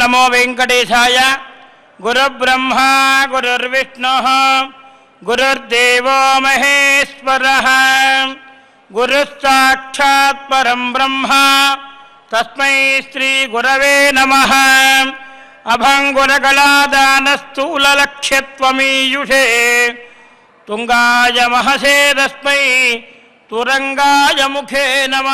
నమో వెంకటేశాయ గురుబ్రహ్మ గురుర్విష్ణు గురుర్దేవో మహేశ్వర గురుసాక్షాత్ పరం బ్రహ్మ తస్మై శ్రీ గురవే నమ అభంగురగళాదానస్థూలలక్ష్యత్వమీయుషే తుంగాయ మహసే తస్మై తురంగాయ ముఖే నమ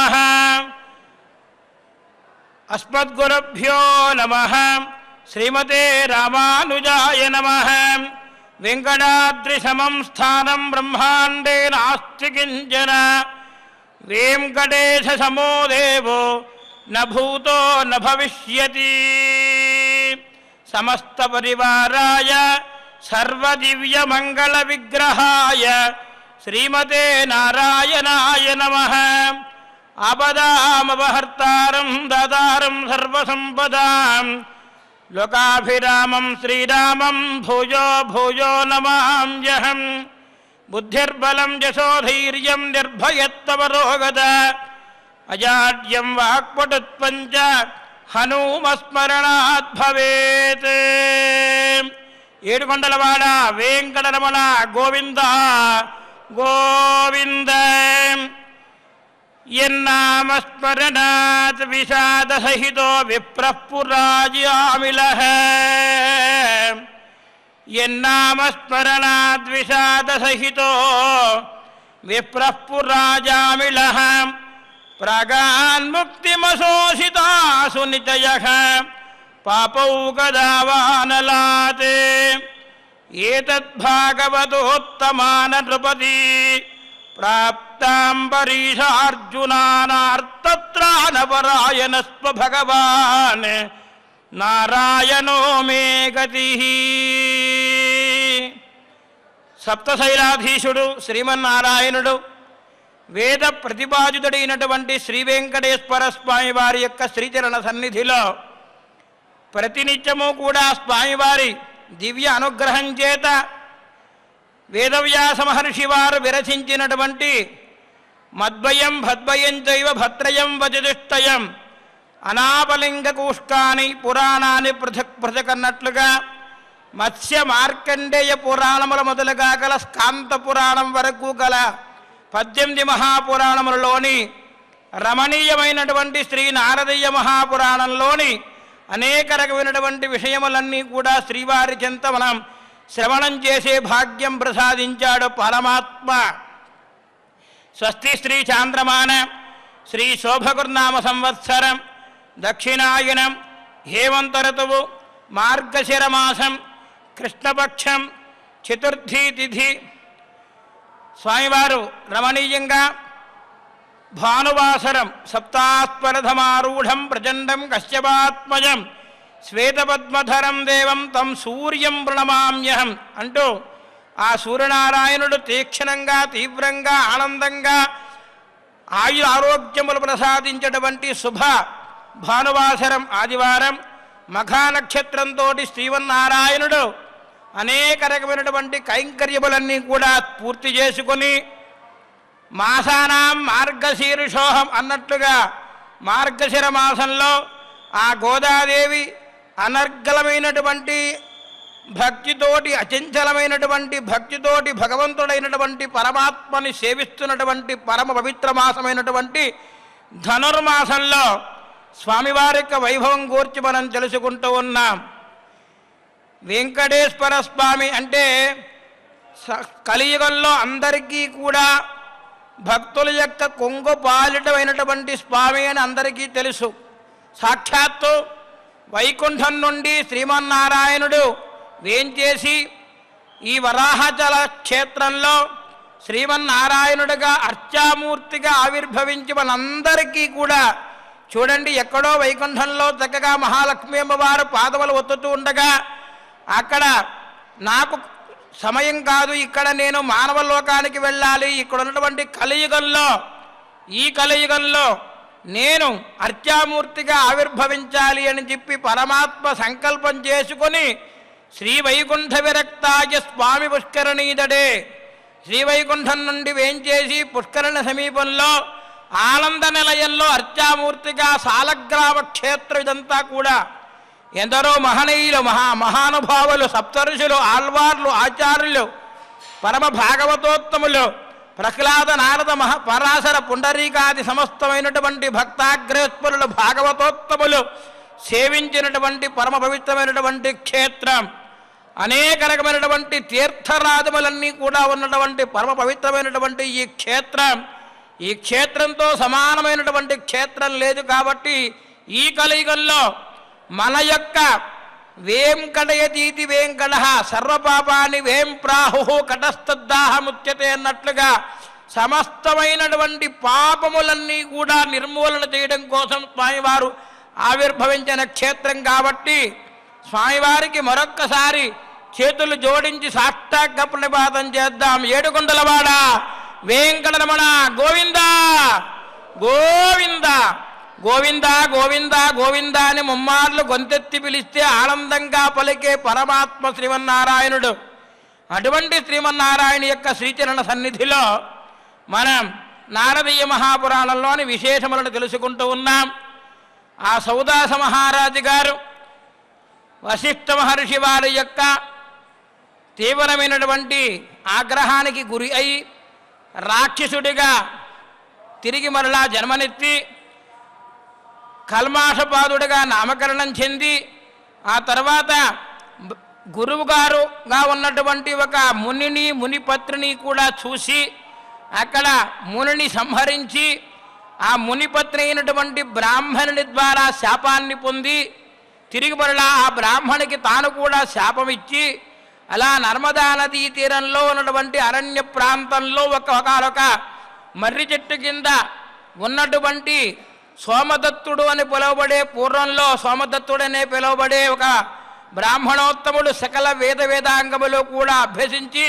అస్మద్గురుభ్యో నమ శ్రీమతే రామానుజాయ నమ వెంకటాద్రిశమం స్థానం బ్రహ్మాండే నాస్తి కించన వెంకటేశ సమో దేవో న భూతో న భవిష్యతి సమస్త పరివారాయ సర్వదివ్యమంగళ విగ్రహాయ శ్రీమతే నారాయణాయ నమః ఆపదామపహర్తారం దాతారం సర్వసంపదాం లోకాభిరామం శ్రీరామం భూజో భూజో నమామ్యహం బుద్ధిర్బలం యశోధైర్యం నిర్భయత్వరోగద అజాడ్యం వాక్పటుత్వంచ హనుమస్మరణాత్ భవేత్ ఏడుకొండలవాడ వెంకటరమణ గోవింద గోవింద ఎన్నామస్మరణాత్ విషాదసహితో విప్రః పురాజ్యామిలః ఎన్నామస్మరణాత్ విషాదసహితో విప్రః పురాజామిలః ప్రాగాన్ముక్తిమశోషితాసు నితయః పాపౌకదావానలాత్ ఏతద్భాగవతోత్తమాన నృపతి ప్రాప్తాంబరీషార్జునానార్తత్రాణపరాయణస్వ భగవాన్ నారాయణో మే గతి సప్తశైలాధీశుడు శ్రీమన్నారాయణుడు వేద ప్రతిపాదితుడైనటువంటి శ్రీ వెంకటేశ్వర స్వామి వారి యొక్క శ్రీచరణ సన్నిధిలో ప్రతినిత్యము కూడా స్వామివారి దివ్య అనుగ్రహం చేత వేదవ్యాస మహర్షి వారు విరచించినటువంటి మద్వయం భద్వయం చైవ భద్రయం వచతుష్టయం అనాపలింగ కూష్కాని పురాణాన్ని పృథక్ పృథక్ అన్నట్లుగా మత్స్య మార్కండేయ పురాణముల మొదలుగా గల స్కాంత పురాణం వరకు గల పద్దెనిమిది మహాపురాణములలోని రమణీయమైనటువంటి శ్రీ నారదీయ మహాపురాణంలోని అనేక రకమైనటువంటి విషయములన్నీ కూడా శ్రీవారి చెంత మనం శ్రవణం చేసే భాగ్యం ప్రసాదించాడు పరమాత్మ స్వస్తి శ్రీ చాంద్రమాన శ్రీ శోభగుర్నామ సంవత్సరం దక్షిణాయనం హేమంత ఋతువు మార్గశిరమాసం కృష్ణపక్షం చతుర్థి తిథి స్వామివారు రమణీయంగా భానువాసరం సప్తాస్పరధమారూఢం ప్రచండం కశ్యపాత్మజం శ్వేతపద్మధరం దేవం తం సూర్యం ప్రణమామ్యహం అంటూ ఆ సూర్యనారాయణుడు తీక్షణంగా తీవ్రంగా ఆనందంగా ఆయు ఆరోగ్యములు ప్రసాదించేటువంటి శుభ భానువాసరం ఆదివారం మఘా నక్షత్రంతో శ్రీవన్నారాయణుడు అనేక రకమైనటువంటి కైంకర్యములన్నీ కూడా పూర్తి చేసుకొని మాసానాం మార్గశీర్షోహం అన్నట్లుగా మార్గశిర మాసంలో ఆ గోదాదేవి అనర్గలమైనటువంటి భక్తితోటి అచంచలమైనటువంటి భక్తితోటి భగవంతుడైనటువంటి పరమాత్మని సేవిస్తున్నటువంటి పరమ పవిత్ర మాసమైనటువంటి ధనుర్మాసంలో స్వామివారి యొక్క వైభవం గూర్చి మనం తెలుసుకుంటూ ఉన్నాం వెంకటేశ్వర స్వామి అంటే స- కలియుగంలో అందరికీ కూడా భక్తుల యొక్క కొంగు పాలిటమైనటువంటి స్వామి అని అందరికీ తెలుసు సాక్షాత్తు వైకుంఠం నుండి శ్రీమన్నారాయణుడు వేంచేసి ఈ వరాహచల క్షేత్రంలో శ్రీమన్నారాయణుడిగా అర్చామూర్తిగా ఆవిర్భవించి మనందరికీ కూడా చూడండి ఎక్కడో వైకుంఠంలో చక్కగా మహాలక్ష్మి అమ్మవారు పాదములు ఒత్తుతూ ఉండగా అక్కడ నాకు సమయం కాదు ఇక్కడ నేను మానవ లోకానికి వెళ్ళాలి ఇక్కడ ఉన్నటువంటి కలియుగంలో ఈ కలియుగంలో నేను అర్చామూర్తిగా ఆవిర్భవించాలి అని చెప్పి పరమాత్మ సంకల్పం చేసుకొని శ్రీ వైకుంఠ విరక్తాయ స్వామి పుష్కరణీదడే శ్రీ వైకుంఠం నుండి వేంచేసి పుష్కరణ సమీపంలో ఆనంద నిలయంలో అర్చామూర్తిగా సాలగ్రామ క్షేత్రం ఇదంతా కూడా ఎందరో మహనీయులు మహా మహానుభావులు సప్తఋషులు ఆల్వార్లు ఆచార్యులు పరమ భాగవతోత్తములు ప్రహ్లాద నారద మహ పరాశర పుండరీకాది సమస్తమైనటువంటి భక్తాగ్రేస్వరులు భాగవతోత్తములు సేవించినటువంటి పరమ పవిత్రమైనటువంటి క్షేత్రం అనేక రకమైనటువంటి తీర్థరాజములన్నీ కూడా ఉన్నటువంటి పరమ పవిత్రమైనటువంటి ఈ క్షేత్రం ఈ క్షేత్రంతో సమానమైనటువంటి క్షేత్రం లేదు కాబట్టి ఈ కలియుగంలో మన యొక్క వేం కడయతీతి వేం కడ సర్వపాపాని వేం ప్రాహు కటస్థద్దాహముచ్యతే అన్నట్లుగా సమస్తమైనటువంటి పాపములన్నీ కూడా నిర్మూలన చేయడం కోసం స్వామివారు ఆవిర్భవించిన క్షేత్రం కాబట్టి స్వామివారికి మరొక్కసారి చేతులు జోడించి సాష్టాంగ ప్రణిపాతం చేద్దాం ఏడుకొండలవాడ వెంకటరమణ గోవింద గోవింద గోవింద గోవింద గోవింద అని ముమ్మార్లు గొంతెత్తి పిలిస్తే ఆనందంగా పలికే పరమాత్మ శ్రీమన్నారాయణుడు అటువంటి శ్రీమన్నారాయణ యొక్క శ్రీచరణ సన్నిధిలో మనం నారదీయ మహాపురాణంలోని విశేషములను తెలుసుకుంటూ ఉన్నాం ఆ సౌదాస మహారాజు గారు వశిష్ఠ మహర్షి వారి యొక్క తీవ్రమైనటువంటి ఆగ్రహానికి గురి అయి రాక్షసుడిగా తిరిగి మరలా జన్మనెత్తి కల్మాషపాదుడిగా నామకరణం చెంది ఆ తర్వాత బ- గురువుగారుగా ఉన్నటువంటి ఒక మునిని మునిపత్రిని కూడా చూసి అక్కడ మునిని సంహరించి ఆ మునిపత్ని అయినటువంటి బ్రాహ్మణుని ద్వారా శాపాన్ని పొంది తిరిగి మరలా ఆ బ్రాహ్మణికి తాను కూడా శాపం ఇచ్చి అలా నర్మదా నదీ తీరంలో ఉన్నటువంటి అరణ్య ప్రాంతంలో ఒక ఒకనొక మర్రి చెట్టు కింద ఉన్నటువంటి సోమదత్తుడు అని పిలువబడే పూర్వంలో సోమదత్తుడనే పిలువబడే ఒక బ్రాహ్మణోత్తముడు సకల వేద వేదాంగములు కూడా అభ్యసించి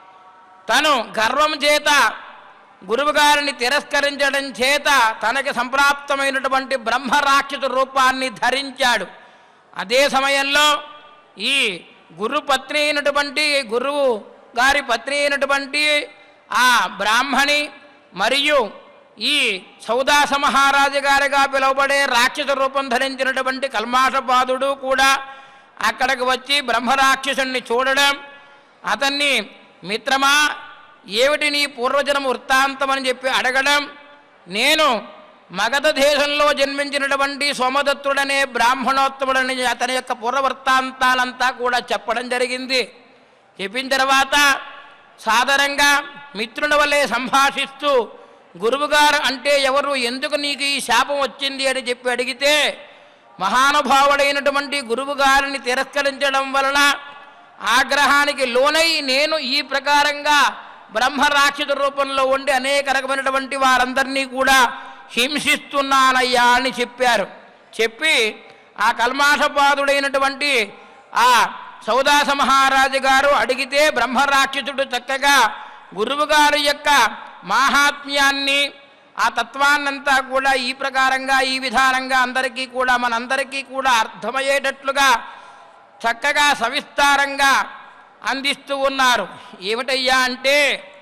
తను గర్వం చేత గురువుగారిని తిరస్కరించడం చేత తనకి సంప్రాప్తమైనటువంటి బ్రహ్మరాక్షస రూపాన్ని ధరించాడు అదే సమయంలో ఈ గురు పత్ని అయినటువంటి గురువు గారి పత్ని అయినటువంటి ఆ బ్రాహ్మణి మరియు ఈ సౌదాస మహారాజు గారిగా పిలువబడే రాక్షస రూపం ధరించినటువంటి కల్మాషపాదుడు కూడా అక్కడికి వచ్చి బ్రహ్మరాక్షసుణ్ణి చూడడం అతన్ని మిత్రమా ఏమిటి నీ పూర్వజన్మ వృత్తాంతం అని చెప్పి అడగడం నేను మగధ దేశంలో జన్మించినటువంటి సోమదత్తుడనే బ్రాహ్మణోత్తముడని అతని యొక్క పూర్వ వృత్తాంతాలంతా కూడా చెప్పడం జరిగింది చెప్పిన తర్వాత సాధారణంగా మిత్రుని వల్లే సంభాషిస్తూ గురువుగారు అంటే ఎవరు ఎందుకు నీకు ఈ శాపం వచ్చింది అని చెప్పి అడిగితే మహానుభావుడైనటువంటి గురువుగారిని తిరస్కరించడం వలన ఆగ్రహానికి లోనై నేను ఈ ప్రకారంగా బ్రహ్మ రాక్షస రూపంలో ఉండి అనేక రకమైనటువంటి వారందరినీ కూడా హింసిస్తున్నానయ్యా అని చెప్పారు చెప్పి ఆ కల్మాషపాదుడైనటువంటి ఆ సౌదాస మహారాజు గారు అడిగితే బ్రహ్మరాక్షసుడు చక్కగా గురువుగారి యొక్క మాహాత్మ్యాన్ని ఆ తత్వాన్నంతా కూడా ఈ ప్రకారంగా ఈ విధానంగా అందరికీ కూడా మనందరికీ కూడా అర్థమయ్యేటట్లుగా చక్కగా సవిస్తారంగా అందిస్తూ ఉన్నారు ఏమిటయ్యా అంటే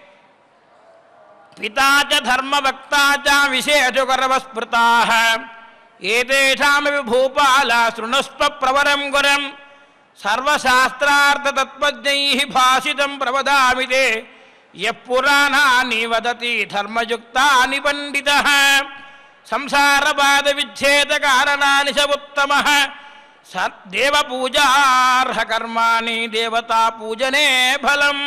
పితాచ ధర్మవక్తాచ విశేషగర్వస్మృతా ఏతేషామపి భూపాల శృణుస్వ ప్రవరం గురం సర్వశాస్త్రార్థతత్వజ్ఞై భాషితం ప్రవదామి తే యపురాణాని వదతి ధర్మయుక్తాని పండిత సంసారపాద విచ్ఛేద కారణాని చ ఉత్తమ దేవపూజార్హ కర్మాణి దేవతా పూజనే ఫలం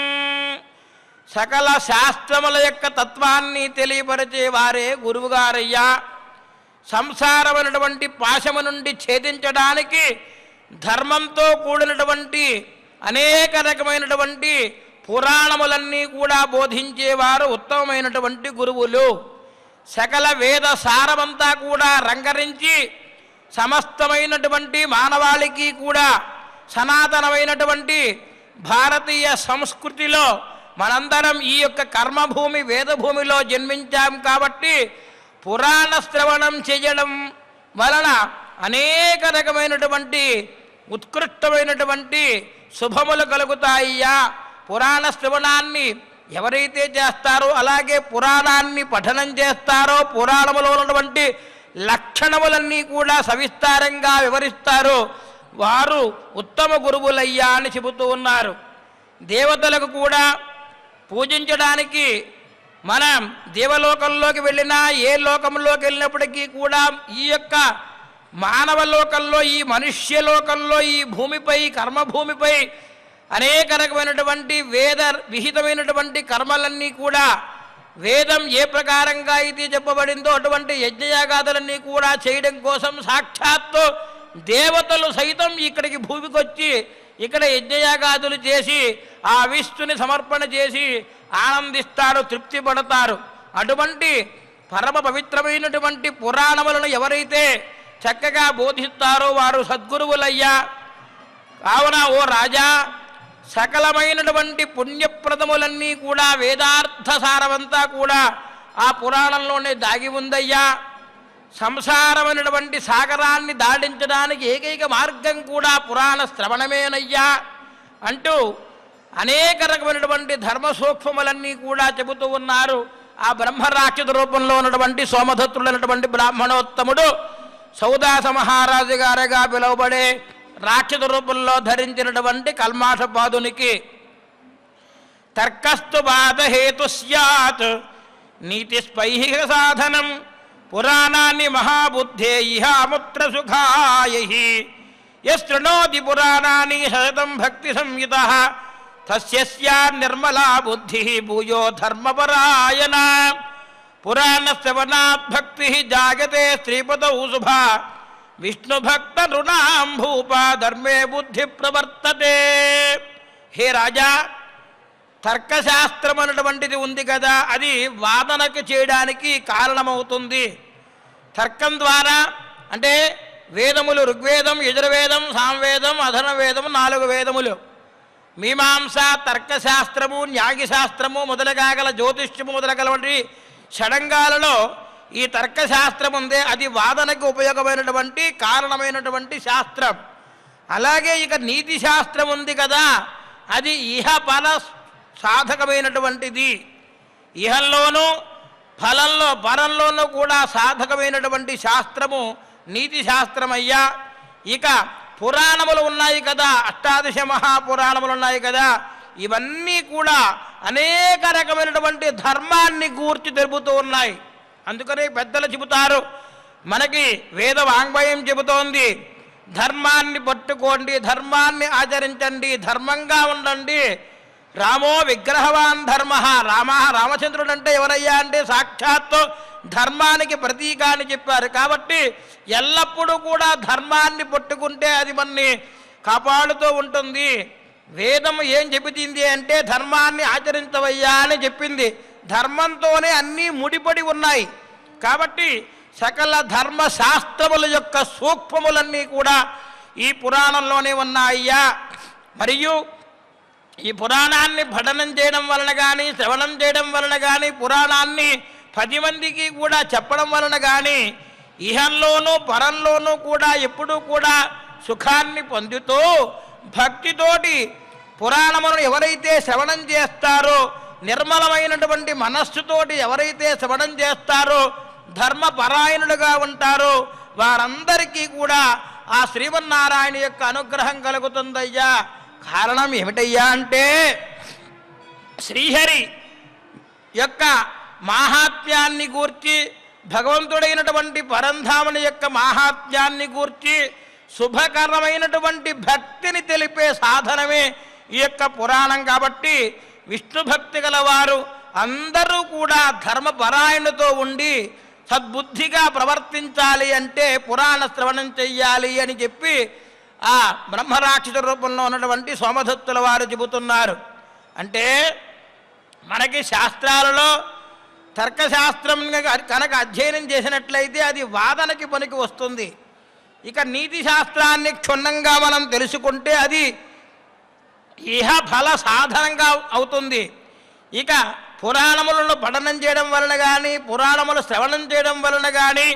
సకల శాస్త్రముల యొక్క తత్వాన్ని తెలియపరిచే వారే గురువుగారయ్యా సంసారమైనటువంటి పాశము నుండి ఛేదించడానికి ధర్మంతో కూడినటువంటి అనేక రకమైనటువంటి పురాణములన్నీ కూడా బోధించేవారు ఉత్తమమైనటువంటి గురువులు సకల వేద సారమంతా కూడా రంగరించి సమస్తమైనటువంటి మానవాళికి కూడా సనాతనమైనటువంటి భారతీయ సంస్కృతిలో మనందరం ఈ యొక్క కర్మభూమి వేదభూమిలో జన్మించాం కాబట్టి పురాణ శ్రవణం చేయడం వలన అనేక రకమైనటువంటి ఉత్కృష్టమైనటువంటి శుభములు కలుగుతాయ్యా పురాణ శ్రవణాన్ని ఎవరైతే చేస్తారో అలాగే పురాణాన్ని పఠనం చేస్తారో పురాణములో ఉన్నటువంటి లక్షణములన్నీ కూడా సవిస్తారంగా వివరిస్తారు వారు ఉత్తమ గురువులయ్యా అని చెబుతూ ఉన్నారు దేవతలకు కూడా పూజించడానికి మనం దేవలోకంలోకి వెళ్ళినా ఏ లోకంలోకి వెళ్ళినప్పటికీ కూడా ఈ యొక్క మానవ లోకంలో ఈ మనుష్య లోకంలో ఈ భూమిపై కర్మభూమిపై అనేక రకమైనటువంటి వేద విహితమైనటువంటి కర్మలన్నీ కూడా వేదం ఏ ప్రకారంగా అయితే చెప్పబడిందో అటువంటి యజ్ఞయాగాదులన్నీ కూడా చేయడం కోసం సాక్షాత్తు దేవతలు సైతం ఇక్కడికి భూమికి వచ్చి ఇక్కడ యజ్ఞయాగాదులు చేసి ఆ విష్ణుని సమర్పణ చేసి ఆనందిస్తారు తృప్తి పడతారు అటువంటి పరమ పవిత్రమైనటువంటి పురాణములను ఎవరైతే చక్కగా బోధిస్తారో వారు సద్గురువులయ్యా కావున ఓ రాజా సకలమైనటువంటి పుణ్యప్రదములన్నీ కూడా వేదార్థ సారమంతా కూడా ఆ పురాణంలోనే దాగి ఉందయ్యా సంసారమైనటువంటి సాగరాన్ని దాటించడానికి ఏకైక మార్గం కూడా పురాణ శ్రవణమేనయ్యా అంటూ అనేక రకమైనటువంటి ధర్మ సూక్ష్మములన్నీ కూడా చెబుతూ ఉన్నారు ఆ బ్రహ్మరాక్షస రూపంలో ఉన్నటువంటి సోమదత్తుడైనటువంటి బ్రాహ్మణోత్తముడు సౌదాస మహారాజు గారిగా పిలువబడే రాక్షస రూపంలో ధరించినటువంటి కల్మాషపాదునికి తర్కస్తు బాధహేతు స్యాత్ నీతిస్పైహిక సాధనం పురాణాన్ని మహాబుద్ధే ఇహాముత్ర సుఖాయ యశృణోతి పురాణాన్ని సతతం భక్తి సంయుత తస్య స్యాత్ నిర్మలా బుద్ధి భూయో ధర్మపరాయణ పురాణ శ్రవణాత్ భక్తి జాగతే శ్రీపదౌ శుభ విష్ణుభక్త నృణాం భూప ధర్మే బుద్ధి ప్రవర్తతే హే రాజా తర్కశాస్త్రం అన్నటువంటిది ఉంది కదా అది వాదనకు చేయడానికి కారణమవుతుంది తర్కం ద్వారా అంటే వేదములు ఋగ్వేదం యజుర్వేదం సామవేదం అధర్వవేదం నాలుగు వేదములు మీమాంస తర్కశాస్త్రము న్యాయశాస్త్రము మొదలగా గల జ్యోతిష్యము మొదలగల వంటి షడంగాలలో ఈ తర్కశాస్త్రం ఉందే అది వాదనకు ఉపయోగమైనటువంటి కారణమైనటువంటి శాస్త్రం అలాగే ఇక నీతి శాస్త్రం ఉంది కదా అది ఇహ ఫల సాధకమైనటువంటిది ఇహంలోనూ ఫలంలో పరంలోనూ కూడా సాధకమైనటువంటి శాస్త్రము నీతి శాస్త్రం అయ్యా ఇక పురాణములు ఉన్నాయి కదా అష్టాదశ మహాపురాణములు ఉన్నాయి కదా ఇవన్నీ కూడా అనేక రకమైనటువంటి ధర్మాన్ని గూర్చి తెలుపుతూ ఉన్నాయి అందుకనే పెద్దలు చెబుతారు మనకి వేద వాంగ్మయం చెబుతోంది ధర్మాన్ని పట్టుకోండి ధర్మాన్ని ఆచరించండి ధర్మంగా ఉండండి రామో విగ్రహవాన్ ధర్మ రామ రామచంద్రుడు అంటే ఎవరయ్యా అంటే సాక్షాత్తు ధర్మానికి ప్రతీక అని చెప్పారు కాబట్టి ఎల్లప్పుడూ కూడా ధర్మాన్ని పట్టుకుంటే అది మనని కాపాడుతూ ఉంటుంది వేదం ఏం చెబుతుంది అంటే ధర్మాన్ని ఆచరించవయ్యా అని చెప్పింది ధర్మంతోనే అన్నీ ముడిపడి ఉన్నాయి కాబట్టి సకల ధర్మ శాస్త్రముల యొక్క సూక్ష్మములన్నీ కూడా ఈ పురాణంలోనే ఉన్నాయ్యా మరియు ఈ పురాణాన్ని పఠనం చేయడం వలన కానీ శ్రవణం చేయడం వలన కానీ పురాణాన్ని పది మందికి కూడా చెప్పడం వలన కానీ ఇహంలోనూ పరంలోనూ కూడా ఎప్పుడూ కూడా సుఖాన్ని పొందుతూ భక్తితోటి పురాణములను ఎవరైతే శ్రవణం చేస్తారో నిర్మలమైనటువంటి మనస్సుతోటి ఎవరైతే శ్రవణం చేస్తారో ధర్మపరాయణులుగా ఉంటారో వారందరికీ కూడా ఆ శ్రీమన్నారాయణ యొక్క అనుగ్రహం కలుగుతుందయ్యా కారణం ఏమిటయ్యా అంటే శ్రీహరి యొక్క మాహాత్మ్యాన్ని గూర్చి భగవంతుడైనటువంటి పరంధాముని యొక్క మాహాత్మ్యాన్ని గూర్చి శుభకరమైనటువంటి భక్తిని తెలిపే సాధనమే ఈ యొక్క పురాణం కాబట్టి విష్ణు భక్తి గలవారు అందరూ కూడా ధర్మపరాయణతో ఉండి సద్బుద్ధిగా ప్రవర్తించాలి అంటే పురాణ శ్రవణం చెయ్యాలి అని చెప్పి ఆ బ్రహ్మరాక్షస రూపంలో ఉన్నటువంటి సోమదత్తుల వారు చెబుతున్నారు అంటే మనకి శాస్త్రాలలో తర్కశాస్త్రం కనుక అధ్యయనం చేసినట్లయితే అది వాదనకి పనికి వస్తుంది ఇక నీతి శాస్త్రాన్ని క్షుణ్ణంగా మనం తెలుసుకుంటే అది ఇహ ఫల సాధనంగా అవుతుంది ఇక పురాణములను పఠనం చేయడం వలన కానీ పురాణములు శ్రవణం చేయడం వలన కానీ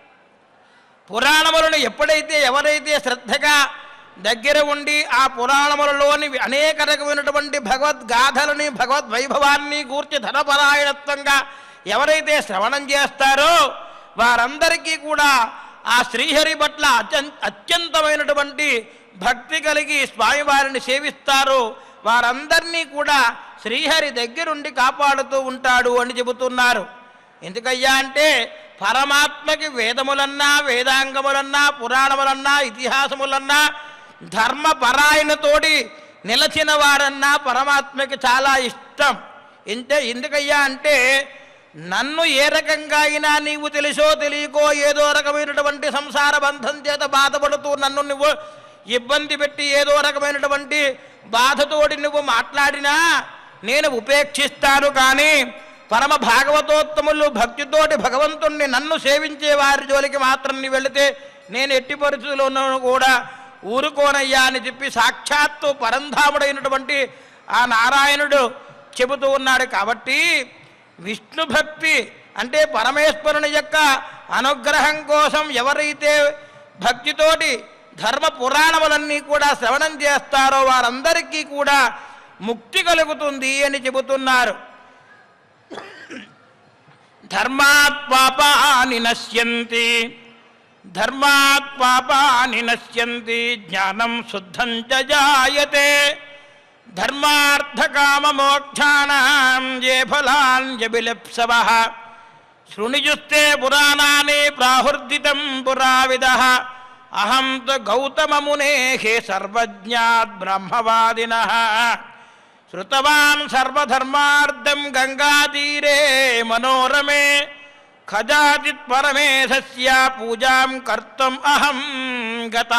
పురాణములను ఎప్పుడైతే ఎవరైతే శ్రద్ధగా దగ్గర ఉండి ఆ పురాణములలోని అనేక రకమైనటువంటి భగవద్గాథలని భగవద్వైభవాన్ని గూర్చి ధనపరాయణత్వంగా ఎవరైతే శ్రవణం చేస్తారో వారందరికీ కూడా ఆ శ్రీహరి పట్ల అత్యం అత్యంతమైనటువంటి భక్తి కలిగి స్వామివారిని సేవిస్తారో వారందరినీ కూడా శ్రీహరి దగ్గరుండి కాపాడుతూ ఉంటాడు అని చెబుతున్నారు ఎందుకయ్యా అంటే పరమాత్మకి వేదములన్నా వేదాంగములన్నా పురాణములన్నా ఇతిహాసములన్నా ధర్మపరాయణతోటి నిలచిన వారన్నా పరమాత్మకి చాలా ఇష్టం ఇంతే ఎందుకయ్యా అంటే నన్ను ఏ రకంగా అయినా నీవు తెలుసో తెలియకో ఏదో రకమైనటువంటి సంసార బంధం చేత బాధపడుతూ నన్ను నువ్వు ఇబ్బంది పెట్టి ఏదో రకమైనటువంటి బాధతోటి నువ్వు మాట్లాడినా నేను ఉపేక్షిస్తాను కానీ పరమ భాగవతోత్తములు భక్తితోటి భగవంతుణ్ణి నన్ను సేవించే వారి జోలికి మాత్రం నీ వెళితే నేను ఎట్టి పరిస్థితుల్లోనూ కూడా ఊరుకోనయ్యా అని చెప్పి సాక్షాత్తు పరంధాముడైనటువంటి ఆ నారాయణుడు చెబుతూ ఉన్నాడు కాబట్టి విష్ణు భక్తి అంటే పరమేశ్వరుని యొక్క అనుగ్రహం కోసం ఎవరైతే భక్తితోటి ధర్మ పురాణములన్నీ కూడా శ్రవణం చేస్తారో వారందరికీ కూడా ముక్తి కలుగుతుంది అని చెబుతున్నారు ధర్మాత్ పాపాని నశ్యంతి ధర్మాత్ పాపాని నశ్యంతి జ్ఞానం శుద్ధం చ జాయతే ధర్మార్థకామమోక్షాణం ఏ ఫలాన్యభిలప్సవ శృణిజుస్తే పురాణాని ప్రాహుర్దితం పురావిద అహం తు గౌతమమునే హే సర్వజ్ఞాత్ బ్రహ్మవాదిన శృతవాన్ సర్వధర్మార్థం గంగాతీరే మనోరమే ఖజాచిత్ పరమేశస్య పూజాం కర్తం అహం గత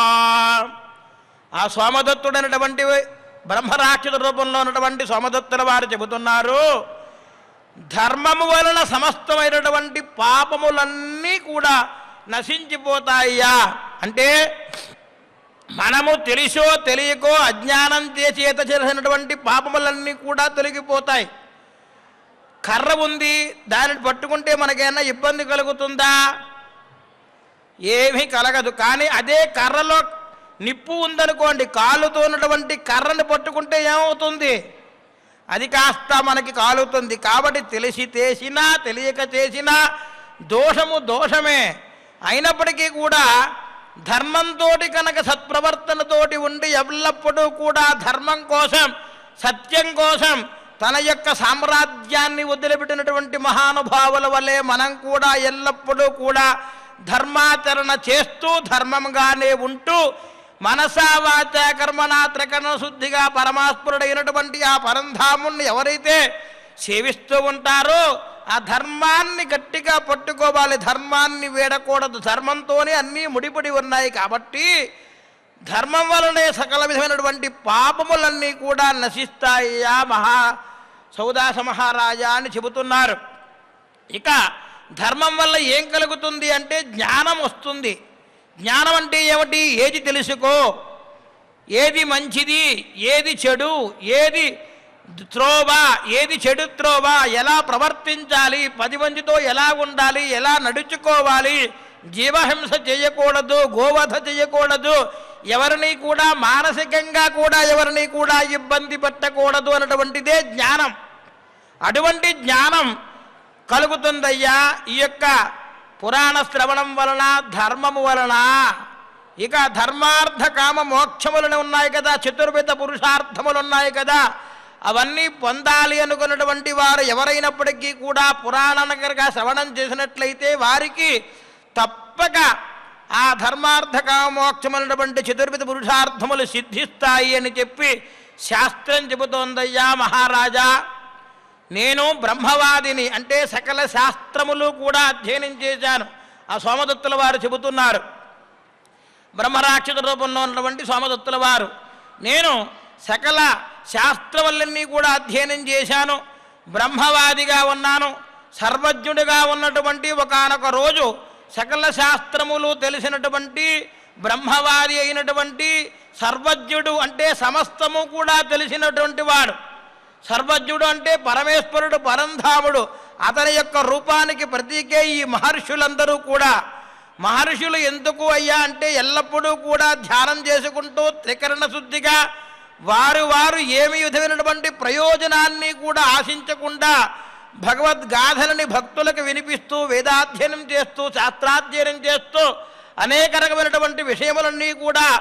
ఆ సోమదత్తుడైనటువంటి బ్రహ్మరాక్షస రూపంలో ఉన్నటువంటి సోమదత్తుల వారు చెబుతున్నారు ధర్మము వలన సమస్తమైనటువంటి పాపములన్నీ కూడా నశించిపోతాయ్యా అంటే మనము తెలుసో తెలియకో అజ్ఞానం చేత చేసినటువంటి పాపములన్నీ కూడా తొలగిపోతాయి కర్ర ఉంది దానిని పట్టుకుంటే మనకేమైనా ఇబ్బంది కలుగుతుందా ఏమీ కలగదు కానీ అదే కర్రలో నిప్పు ఉందనుకోండి కాలుతో ఉన్నటువంటి కర్రని పట్టుకుంటే ఏమవుతుంది అది కాస్త మనకి కాలుతుంది కాబట్టి తెలిసి చేసినా తెలియక చేసినా దోషము దోషమే అయినప్పటికీ కూడా ధర్మంతో కనుక సత్ప్రవర్తనతోటి ఉండి ఎల్లప్పుడూ కూడా ధర్మం కోసం సత్యం కోసం తన యొక్క సామ్రాజ్యాన్ని వదిలిపెట్టినటువంటి మహానుభావుల వలె మనం కూడా ఎల్లప్పుడూ కూడా ధర్మాచరణ చేస్తూ ధర్మంగానే ఉంటూ మనసా వాచ కర్మణ త్రికరణ శుద్ధిగా పరమాత్ముడైనటువంటి ఆ పరంధాముణ్ణి ఎవరైతే సేవిస్తూ ఉంటారో ఆ ధర్మాన్ని గట్టిగా పట్టుకోవాలి ధర్మాన్ని వేడకూడదు ధర్మంతోనే అన్నీ ముడిపడి ఉన్నాయి కాబట్టి ధర్మం వలనే సకల విధమైనటువంటి పాపములన్నీ కూడా నశిస్తాయా మహా సౌదాస మహారాజా అని చెబుతున్నారు ఇక ధర్మం వల్ల ఏం కలుగుతుంది అంటే జ్ఞానం వస్తుంది జ్ఞానం అంటే ఏమిటి ఏది తెలుసుకో ఏది మంచిది ఏది చెడు ఏది త్రోవ ఏది చెడు త్రోవ ఎలా ప్రవర్తించాలి పది మందితో ఎలా ఉండాలి ఎలా నడుచుకోవాలి జీవహింస చేయకూడదు గోవధ చేయకూడదు ఎవరిని కూడా మానసికంగా కూడా ఎవరిని కూడా ఇబ్బంది పెట్టకూడదు అన్నటువంటిదే జ్ఞానం అటువంటి జ్ఞానం కలుగుతుందయ్యా ఈ యొక్క పురాణ శ్రవణం వలన ధర్మము వలన ఇక ధర్మార్థ కామ మోక్షములను ఉన్నాయి కదా చతుర్విధ పురుషార్థములు ఉన్నాయి కదా అవన్నీ పొందాలి అనుకున్నటువంటి వారు ఎవరైనప్పటికీ కూడా పురాణనగరగా శ్రవణం చేసినట్లయితే వారికి తప్పక ఆ ధర్మార్థ కామోక్షములటువంటి చతుర్విధ పురుషార్థములు సిద్ధిస్తాయి అని చెప్పి శాస్త్రం చెబుతోందయ్యా మహారాజా నేను బ్రహ్మవాదిని అంటే సకల శాస్త్రములు కూడా అధ్యయనం చేశాను ఆ సోమదత్తుల వారు చెబుతున్నారు బ్రహ్మరాక్షస రూపంలో ఉన్నటువంటి సోమదత్తుల వారు నేను సకల శాస్త్రములన్నీ కూడా అధ్యయనం చేశాను బ్రహ్మవాదిగా ఉన్నాను సర్వజ్ఞుడిగా ఉన్నటువంటి ఒకానొక రోజు సకల శాస్త్రములు తెలిసినటువంటి బ్రహ్మవాది అయినటువంటి సర్వజ్ఞుడు అంటే సమస్తము కూడా తెలిసినటువంటి వాడు సర్వజ్ఞుడు అంటే పరమేశ్వరుడు పరంధాముడు అతని యొక్క రూపానికి ప్రతీకే ఈ మహర్షులందరూ కూడా మహర్షులు ఎందుకు అయ్యా అంటే ఎల్లప్పుడూ కూడా ధ్యానం చేసుకుంటూ త్రికరణ శుద్ధిగా వారు వారు ఏమి విధమైనటువంటి ప్రయోజనాన్ని కూడా ఆశించకుండా భగవద్గాథలని భక్తులకు వినిపిస్తూ వేదాధ్యయనం చేస్తూ శాస్త్రాధ్యయనం చేస్తూ అనేక రకమైనటువంటి విషయములన్నీ కూడా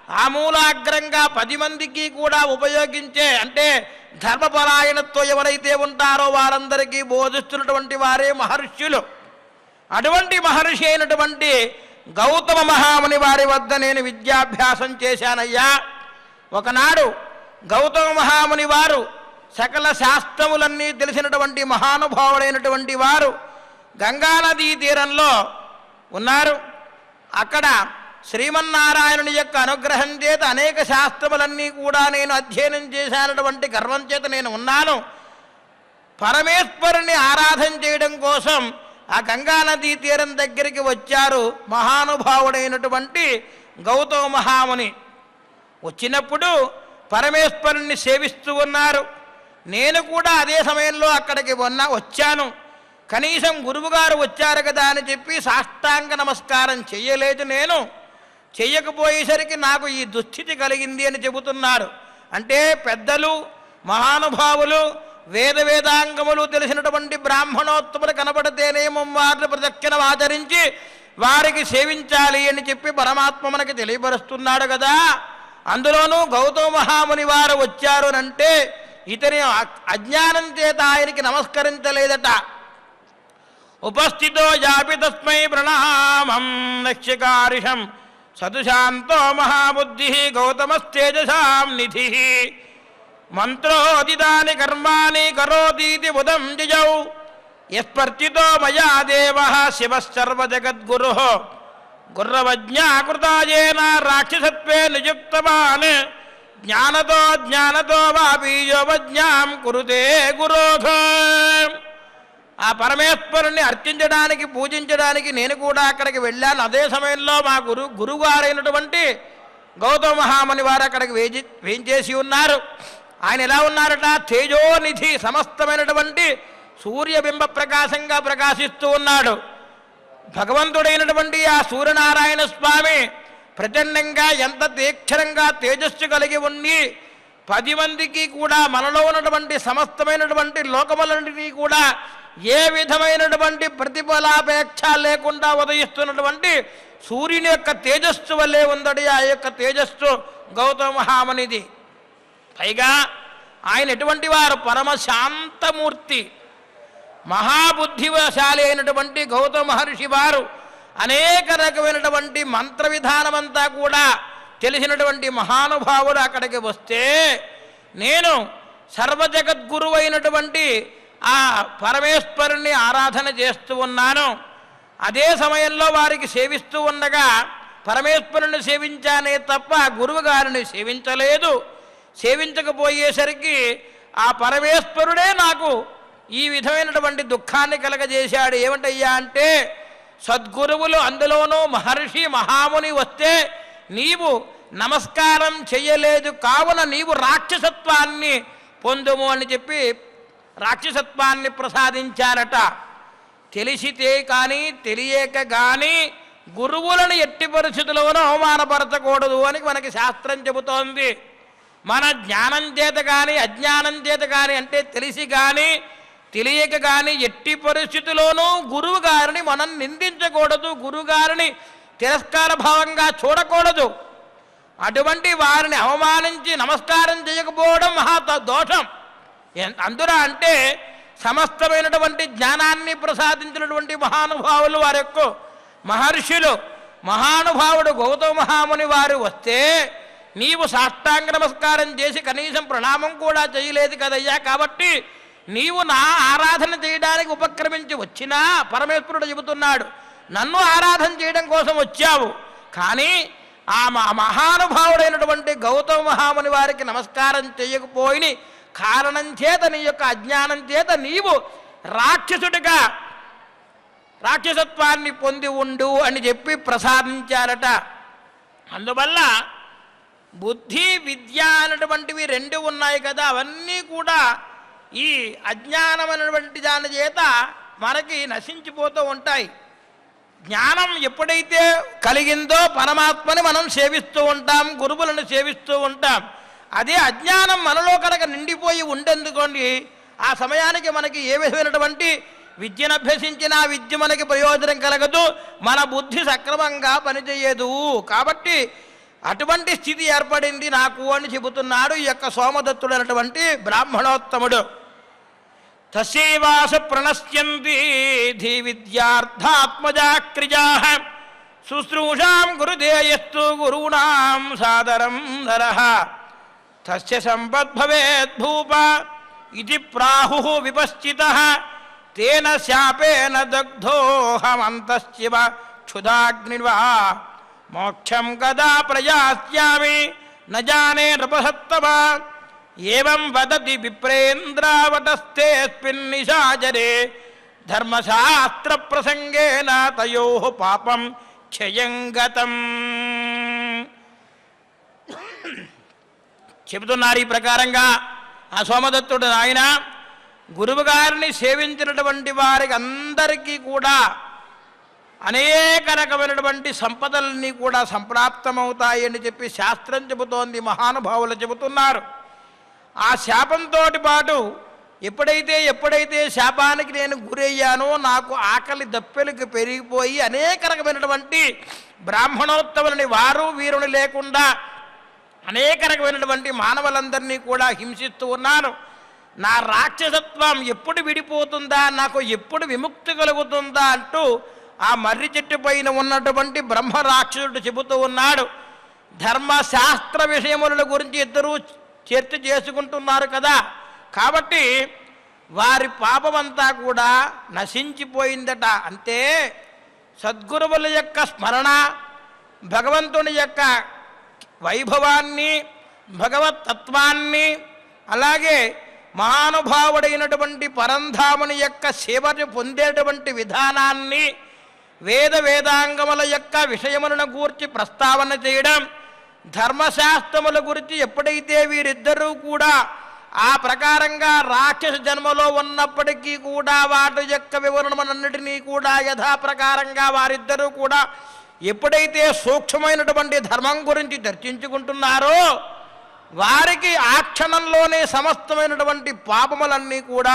ఆమూలాగ్రంగా పది మందికి కూడా ఉపయోగించే అంటే ధర్మపరాయణతో ఎవరైతే ఉంటారో వారందరికీ బోధిస్తున్నటువంటి వారే మహర్షులు అటువంటి మహర్షి అయినటువంటి గౌతమ మహాముని వారి వద్ద నేను విద్యాభ్యాసం చేశానయ్యా ఒకనాడు గౌతమ మహాముని వారు సకల శాస్త్రములన్నీ తెలిసినటువంటి మహానుభావుడైనటువంటి వారు గంగానదీ తీరంలో ఉన్నారు అక్కడ శ్రీమన్నారాయణుని యొక్క అనుగ్రహం చేత అనేక శాస్త్రములన్నీ కూడా నేను అధ్యయనం చేశానటువంటి గర్వం చేత నేను ఉన్నాను పరమేశ్వరుని ఆరాధన చేయడం కోసం ఆ గంగానదీ తీరం దగ్గరికి వచ్చారు మహానుభావుడైనటువంటి గౌతమ మహాముని వచ్చినప్పుడు పరమేశ్వరుణ్ణి సేవిస్తూ ఉన్నారు నేను కూడా అదే సమయంలో అక్కడికి వన్నా వచ్చాను కనీసం గురువుగారు వచ్చారు కదా అని చెప్పి సాష్టాంగ నమస్కారం చెయ్యలేదు నేను చెయ్యకపోయేసరికి నాకు ఈ దుస్థితి కలిగింది అని చెబుతున్నారు అంటే పెద్దలు మహానుభావులు వేద వేదాంగములు తెలిసినటువంటి బ్రాహ్మణోత్తములు కనబడితేనేమో వారిని ప్రదక్షిణం ఆచరించి వారికి సేవించాలి అని చెప్పి పరమాత్మ మనకి తెలియపరుస్తున్నాడు కదా అందులోనూ గౌతమ మహాముని వారు వచ్చారు అంటే ఇతని అ- అజ్ఞానం చేత ఆయనకి నమస్కరించలేదట ఉపస్థితో జాపి తస్మై ప్రణామం లక్ష్యకారిషం సదుశాంతో మహాబుద్ధి గౌతమస్తేజసాం నిధి మంత్రోదితాని కర్మాణి కరోతీతి బుధం జిజౌ యస్పర్చితో మయా దేవ శివసర్వజగద్గురు గుర్రవజ్ఞాకృతాయేన రాక్షసత్వే నియుక్తవాన్ జ్ఞానతో జ్ఞానతో వాపీయోవజ్ఞాం కురుతే గురోధ ఆ పరమేశ్వరుణ్ణి అర్చించడానికి పూజించడానికి నేను కూడా అక్కడికి వెళ్ళాను అదే సమయంలో మా గురు గురువుగారైనటువంటి గౌతమ మహాముని వారు అక్కడికి వేచి వేయించేసి ఉన్నారు ఆయన ఎలా ఉన్నారట తేజోనిధి సమస్తమైనటువంటి సూర్యబింబ ప్రకాశంగా ప్రకాశిస్తూ ఉన్నాడు భగవంతుడైనటువంటి ఆ సూర్యనారాయణ స్వామి ప్రచండంగా ఎంత తీక్షణంగా తేజస్సు కలిగి ఉండి పది మందికి కూడా మనలో ఉన్నటువంటి సమస్తమైనటువంటి లోకములన్నిటినీ కూడా ఏ విధమైనటువంటి ప్రతిఫలాపేక్ష లేకుండా ఉదయిస్తున్నటువంటి సూర్యుని యొక్క తేజస్సు వల్లే ఉందడి ఆ యొక్క తేజస్సు గౌతమ మహామునిది పైగా ఆయన ఎటువంటి వారు పరమ శాంతమూర్తి మహాబుద్ధిశాలి అయినటువంటి గౌతమ మహర్షి వారు అనేక రకమైనటువంటి మంత్ర విధానమంతా కూడా తెలిసినటువంటి మహానుభావుడు అక్కడికి వస్తే నేను సర్వజగద్గురు అయినటువంటి ఆ పరమేశ్వరుణ్ణి ఆరాధన చేస్తూ ఉన్నాను అదే సమయంలో వారికి సేవిస్తూ ఉండగా పరమేశ్వరుని సేవించానే తప్ప గురువు గారిని సేవించలేదు సేవించకపోయేసరికి ఆ పరమేశ్వరుడే నాకు ఈ విధమైనటువంటి దుఃఖాన్ని కలగజేశాడు ఏమిటయ్యా అంటే సద్గురువులు అందులోనూ మహర్షి మహాముని వస్తే నీవు నమస్కారం చెయ్యలేదు కావున నీవు రాక్షసత్వాన్ని పొందుము అని చెప్పి రాక్షసత్వాన్ని ప్రసాదించారట తెలిసితే కానీ తెలియక కానీ గురువులను ఎట్టి పరిస్థితుల్లోనూ అవమానపరచకూడదు అని మనకి శాస్త్రం చెబుతోంది మన జ్ఞానం చేత కానీ అజ్ఞానం చేత కానీ అంటే తెలిసి కానీ తెలియక కానీ ఎట్టి పరిస్థితిలోనూ గురువు గారిని మనం నిందించకూడదు గురువు గారిని తిరస్కార భావంగా చూడకూడదు అటువంటి వారిని అవమానించి నమస్కారం చేయకపోవడం మహా ద- దోషం ఎన్- అందున అంటే సమస్తమైనటువంటి జ్ఞానాన్ని ప్రసాదించినటువంటి మహానుభావులు వారి యొక్క మహర్షులు మహానుభావుడు గౌతమ మహాముని వారు వస్తే నీవు సాష్టాంగ నమస్కారం చేసి కనీసం ప్రణామం కూడా చేయలేదు కదయ్యా కాబట్టి నీవు నా ఆరాధన చేయడానికి ఉపక్రమించి వచ్చినా పరమేశ్వరుడు చెబుతున్నాడు నన్ను ఆరాధన చేయడం కోసం వచ్చావు కానీ ఆ మ- మహానుభావుడైనటువంటి గౌతమ మహాముని వారికి నమస్కారం చేయకపోయిన కారణం చేత నీ యొక్క అజ్ఞానం చేత నీవు రాక్షసుడిగా రాక్షసత్వాన్ని పొంది ఉండు అని చెప్పి ప్రసాదించారట అందువల్ల బుద్ధి విద్య అనేటువంటివి రెండు ఉన్నాయి కదా అవన్నీ కూడా ఈ అజ్ఞానం అనేటువంటి దాని చేత మనకి నశించిపోతూ ఉంటాయి జ్ఞానం ఎప్పుడైతే కలిగిందో పరమాత్మని మనం సేవిస్తూ ఉంటాం గురువులను సేవిస్తూ ఉంటాం అదే అజ్ఞానం మనలో కనుక నిండిపోయి ఉండెందుకోండి ఆ సమయానికి మనకి ఏ విధమైనటువంటి విద్యను అభ్యసించిన ఆ విద్య మనకి ప్రయోజనం కలగదు మన బుద్ధి సక్రమంగా పనిచేయదు కాబట్టి అటువంటి స్థితి ఏర్పడింది నాకు అని చెబుతున్నాడు ఈ యొక్క సోమదత్తుడు అనేటువంటి బ్రాహ్మణోత్తముడు తస్యైవాస ప్రణశ్యంతి ధీ విద్యార్థాత్మజాక్రిజా శుశ్రూషాం గురుదేయస్తు గురూణాం సాదరం నర తస్య సంపద్భవేద్ భూప ఇది ప్రాహు విపశ్చిత తేన శాపేన దగ్ధోహమంతశ్చివ క్షుదాగ్నిర్వా మోక్షం కదా ప్రయాస్యామి న జానే నృపసత్తమ ఏం వదతి విప్రేంద్రావతస్థేస్మిన్నిశాచరే ధర్మశాస్త్ర ప్రసంగేన తయో పాపం క్షయం గతం చెబుతున్నారు ఈ ప్రకారంగా ఆ సోమదత్తుడు ఆయన గురువు గారిని సేవించినటువంటి వారికి అందరికీ కూడా అనేక రకమైనటువంటి సంపదలన్నీ కూడా సంప్రాప్తమవుతాయి అని చెప్పి శాస్త్రం చెబుతోంది మహానుభావులు చెబుతున్నారు ఆ శాపంతో పాటు ఎప్పుడైతే ఎప్పుడైతే శాపానికి నేను గురయ్యానో నాకు ఆకలి దప్పెలకు పెరిగిపోయి అనేక రకమైనటువంటి బ్రాహ్మణోత్తములని వారు వీరుని లేకుండా అనేక రకమైనటువంటి మానవులందరినీ కూడా హింసిస్తూ ఉన్నాను నా రాక్షసత్వం ఎప్పుడు విడిపోతుందా నాకు ఎప్పుడు విముక్తి కలుగుతుందా అంటూ ఆ మర్రి చెట్టు పైన ఉన్నటువంటి బ్రహ్మ రాక్షసుడు చెబుతూ ఉన్నాడు ధర్మశాస్త్ర విషయముల గురించి ఇద్దరూ చర్చ చేసుకుంటున్నారు కదా కాబట్టి వారి పాపమంతా కూడా నశించిపోయిందట అంతే సద్గురువుల యొక్క స్మరణ భగవంతుని యొక్క వైభవాన్ని భగవత్ తత్వాన్ని అలాగే మహానుభావుడైనటువంటి పరంధాముని యొక్క సేవను పొందేటువంటి విధానాన్ని వేద వేదాంగముల యొక్క విషయములను గూర్చి ప్రస్తావన చేయడం ధర్మశాస్త్రముల గురించి ఎప్పుడైతే వీరిద్దరూ కూడా ఆ ప్రకారంగా రాక్షస జన్మలో ఉన్నప్పటికీ కూడా వాటి యొక్క వివరణమన్నిటినీ కూడా యథాప్రకారంగా వారిద్దరూ కూడా ఎప్పుడైతే సూక్ష్మమైనటువంటి ధర్మం గురించి చర్చించుకుంటున్నారో వారికి ఆ క్షణంలోనే సమస్తమైనటువంటి పాపములన్నీ కూడా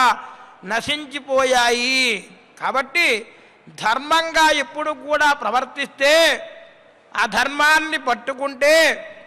నశించిపోయాయి కాబట్టి ధర్మంగా ఎప్పుడు కూడా ప్రవర్తిస్తే ఆ ధర్మాన్ని పట్టుకుంటే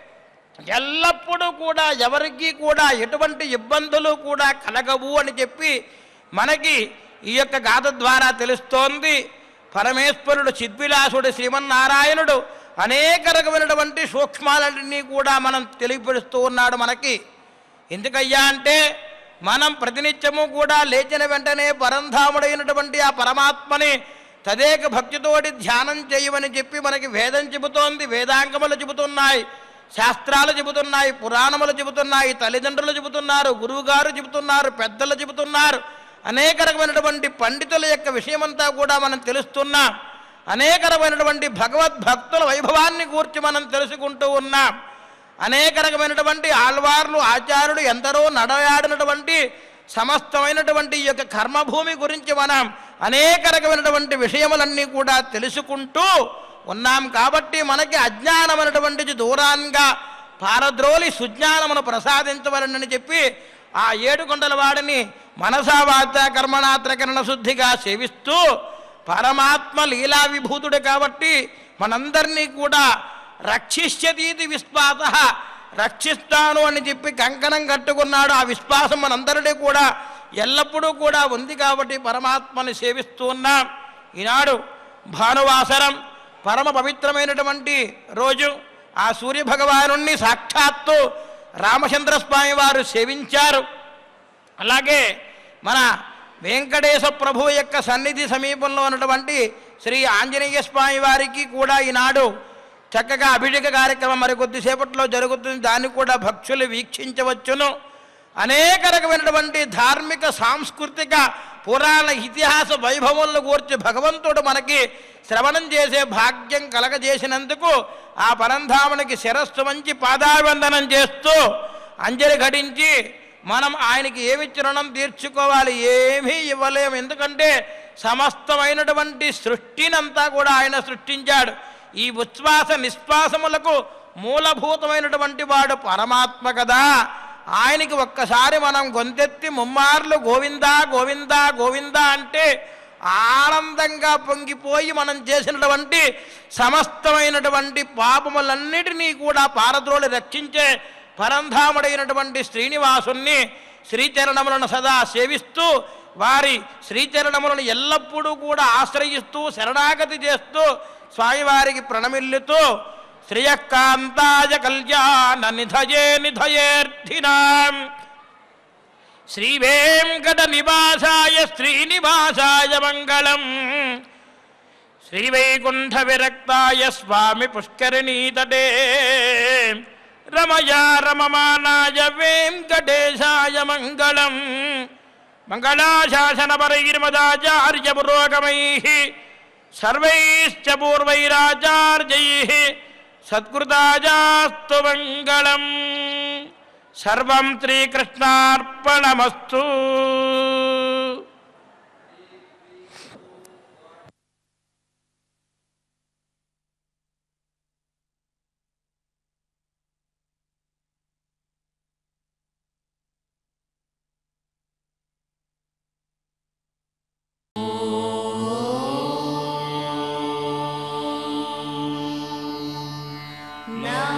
ఎల్లప్పుడూ కూడా ఎవరికి కూడా ఎటువంటి ఇబ్బందులు కూడా కలగవు అని చెప్పి మనకి ఈ యొక్క గాథ ద్వారా తెలుస్తోంది పరమేశ్వరుడు చిద్విలాసుడు శ్రీమన్నారాయణుడు అనేక రకమైనటువంటి సూక్ష్మాలన్నీ కూడా మనం తెలియపరుస్తూ ఉన్నాడు మనకి ఎందుకయ్యా అంటే మనం ప్రతినిత్యము కూడా లేచిన వెంటనే పరంధాముడైనటువంటి ఆ పరమాత్మని తదేక భక్తితోటి ధ్యానం చేయమని చెప్పి మనకి వేదం చెబుతోంది వేదాంగములు చెబుతున్నాయి శాస్త్రాలు చెబుతున్నాయి పురాణములు చెబుతున్నాయి తల్లిదండ్రులు చెబుతున్నారు గురువుగారు చెబుతున్నారు పెద్దలు చెబుతున్నారు అనేక రకమైనటువంటి పండితుల యొక్క విషయమంతా కూడా మనం తెలుస్తున్నాం అనేక రకమైనటువంటి భగవద్భక్తుల వైభవాన్ని గూర్చి మనం తెలుసుకుంటూ ఉన్నాం అనేక రకమైనటువంటి ఆళ్వార్లు ఆచార్యులు ఎందరో నడయాడినటువంటి సమస్తమైనటువంటి ఈ యొక్క కర్మభూమి గురించి మనం అనేక రకమైనటువంటి విషయములన్నీ కూడా తెలుసుకుంటూ ఉన్నాం కాబట్టి మనకి అజ్ఞానమైనటువంటిది దూరాన్గా పారద్రోలి సుజ్ఞానమును ప్రసాదించవలనని చెప్పి ఆ ఏడుకొండల వాడిని మనసా వాచ కర్మణాత్రకరణ శుద్ధిగా సేవిస్తూ పరమాత్మ లీలా విభూతుడు కాబట్టి మనందరినీ కూడా రక్షిష్యతీతి విశ్వాస రక్షిస్తాను అని చెప్పి కంకణం కట్టుకున్నాడు ఆ విశ్వాసం మనందరినీ కూడా ఎల్లప్పుడూ కూడా ఉంది కాబట్టి పరమాత్మని సేవిస్తూ ఉన్నాం ఈనాడు భానువాసరం పరమ పవిత్రమైనటువంటి రోజు ఆ సూర్య భగవానుణ్ణి సాక్షాత్తు రామచంద్ర స్వామి వారు సేవించారు అలాగే మన వెంకటేశ ప్రభు యొక్క సన్నిధి సమీపంలో ఉన్నటువంటి శ్రీ ఆంజనేయ స్వామి వారికి కూడా ఈనాడు చక్కగా అభిషేక కార్యక్రమం మరి కొద్దిసేపట్లో జరుగుతుంది దాన్ని కూడా భక్తులు వీక్షించవచ్చును అనేక రకమైనటువంటి ధార్మిక సాంస్కృతిక పురాణ ఇతిహాస వైభవములను గూర్చి భగవంతుడు మనకి శ్రవణం చేసే భాగ్యం కలగజేసినందుకు ఆ పరంధామునికి శిరస్సు మంచి పాదాభివందనం చేస్తూ అంజలి ఘటించి మనం ఆయనకి ఏమిచ్చి రుణం తీర్చుకోవాలి ఏమీ ఇవ్వలేము ఎందుకంటే సమస్తమైనటువంటి సృష్టినంతా కూడా ఆయన సృష్టించాడు ఈ ఉచ్ఛ్వాస నిశ్వాసములకు మూలభూతమైనటువంటి వాడు పరమాత్మ కదా ఆయనకి ఒక్కసారి మనం గొంతెత్తి ముమ్మార్లు గోవిందా గోవిందా గోవిందా అంటే ఆనందంగా పొంగిపోయి మనం చేసినటువంటి సమస్తమైనటువంటి పాపములన్నిటినీ కూడా పారద్రోలి రక్షించే పరంధాముడైనటువంటి శ్రీనివాసుణ్ణి శ్రీచరణములను సదా సేవిస్తూ వారి శ్రీచరణములను ఎల్లప్పుడూ కూడా ఆశ్రయిస్తూ శరణాగతి చేస్తూ స్వామివారికి ప్రణమిల్లుతూ శ్రియకాంతాయ కళ్యాణ నిధయే నిధయేర్థినాం శ్రీవేంకట నివాసాయ శ్రీనివాసాయ మంగళం శ్రీవైకుంఠ విరక్తాయ స్వామి పుష్కరిణీతటే రమయా రమమానాయ వెంకటేశాయ మంగళం మంగళాశాసనపరైర్మదాచార్య పురోగమై సర్వైశ్చ పూర్వైరాచార్యై సత్కృతాజాస్తు మంగళం సర్వం శ్రీకృష్ణార్పణమస్తు నా